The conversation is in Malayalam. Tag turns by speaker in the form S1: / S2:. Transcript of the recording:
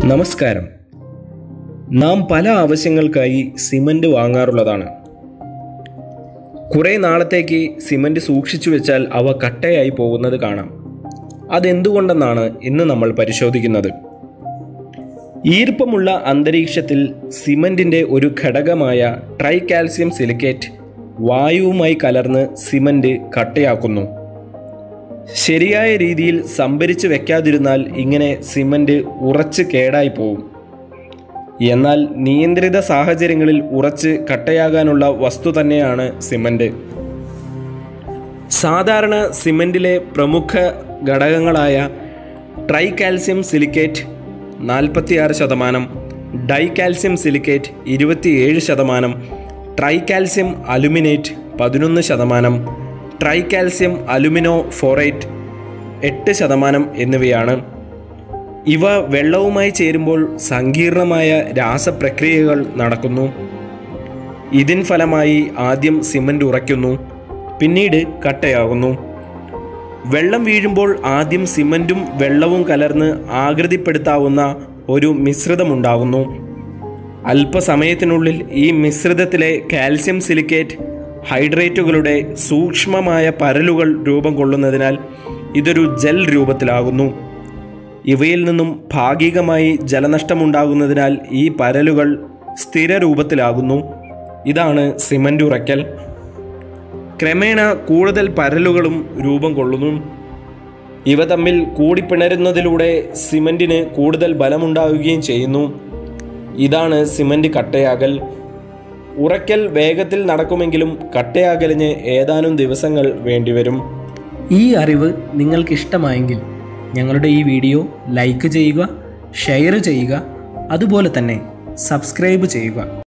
S1: നമസ്കാരം നാം പല ആവശ്യങ്ങൾക്കായി സിമൻ്റ് വാങ്ങാറുള്ളതാണ് കുറേ നാളത്തേക്ക് സിമൻ്റ് സൂക്ഷിച്ചു വെച്ചാൽ അവ കട്ടയായി പോകുന്നത് കാണാം അതെന്തുകൊണ്ടെന്നാണ് ഇന്ന് നമ്മൾ പരിശോധിക്കുന്നത് ഈർപ്പമുള്ള അന്തരീക്ഷത്തിൽ സിമൻറ്റിൻ്റെ ഒരു ഘടകമായ ട്രൈ കാൽസ്യം സിലിക്കേറ്റ് വായുവുമായി കലർന്ന് സിമൻറ്റ് കട്ടയാക്കുന്നു ശരിയായ രീതിയിൽ സംഭരിച്ചു വെക്കാതിരുന്നാൽ ഇങ്ങനെ സിമൻറ്റ് ഉറച്ച് കേടായി പോകും എന്നാൽ നിയന്ത്രിത സാഹചര്യങ്ങളിൽ ഉറച്ച് കട്ടയാകാനുള്ള വസ്തു തന്നെയാണ് സിമൻറ്റ് സാധാരണ സിമൻറ്റിലെ പ്രമുഖ ഘടകങ്ങളായ ട്രൈ കാൽസ്യം സിലിക്കേറ്റ് നാൽപ്പത്തിയാറ് ശതമാനം ഡൈ കാൽസ്യം സിലിക്കേറ്റ് ഇരുപത്തിയേഴ് ശതമാനം ട്രൈ കാൽസ്യം അലുമിനേറ്റ് പതിനൊന്ന് ശതമാനം ട്രൈ കാൽസ്യം അലുമിനോ ഫോറേറ്റ് എട്ട് ശതമാനം എന്നിവയാണ് ഇവ വെള്ളവുമായി ചേരുമ്പോൾ സങ്കീർണമായ രാസപ്രക്രിയകൾ നടക്കുന്നു ഇതിൻ ഫലമായി ആദ്യം സിമൻ്റ് ഉറയ്ക്കുന്നു പിന്നീട് കട്ടയാകുന്നു വെള്ളം വീഴുമ്പോൾ ആദ്യം സിമൻറ്റും വെള്ളവും കലർന്ന് ആകൃതിപ്പെടുത്താവുന്ന ഒരു മിശ്രിതമുണ്ടാകുന്നു അല്പസമയത്തിനുള്ളിൽ ഈ മിശ്രിതത്തിലെ കാൽസ്യം സിലിക്കേറ്റ് ഹൈഡ്രേറ്റുകളുടെ സൂക്ഷ്മമായ പരലുകൾ രൂപം കൊള്ളുന്നതിനാൽ ഇതൊരു ജെൽ രൂപത്തിലാകുന്നു ഇവയിൽ നിന്നും ഭാഗികമായി ജലനഷ്ടമുണ്ടാകുന്നതിനാൽ ഈ പരലുകൾ സ്ഥിര രൂപത്തിലാകുന്നു ഇതാണ് സിമൻ്റ് ഉറയ്ക്കൽ ക്രമേണ കൂടുതൽ പരലുകളും രൂപം കൊള്ളുന്നു ഇവ തമ്മിൽ കൂടിപ്പിണരുന്നതിലൂടെ സിമൻറ്റിന് കൂടുതൽ ബലമുണ്ടാവുകയും ചെയ്യുന്നു ഇതാണ് സിമൻറ്റ് കട്ടയാകൽ ഉറയ്ക്കൽ വേഗത്തിൽ നടക്കുമെങ്കിലും കട്ടയാകലിന് ഏതാനും ദിവസങ്ങൾ വേണ്ടിവരും
S2: ഈ അറിവ് നിങ്ങൾക്ക് ഇഷ്ടമായെങ്കിൽ ഞങ്ങളുടെ ഈ വീഡിയോ ലൈക്ക് ചെയ്യുക ഷെയർ ചെയ്യുക അതുപോലെ തന്നെ സബ്സ്ക്രൈബ് ചെയ്യുക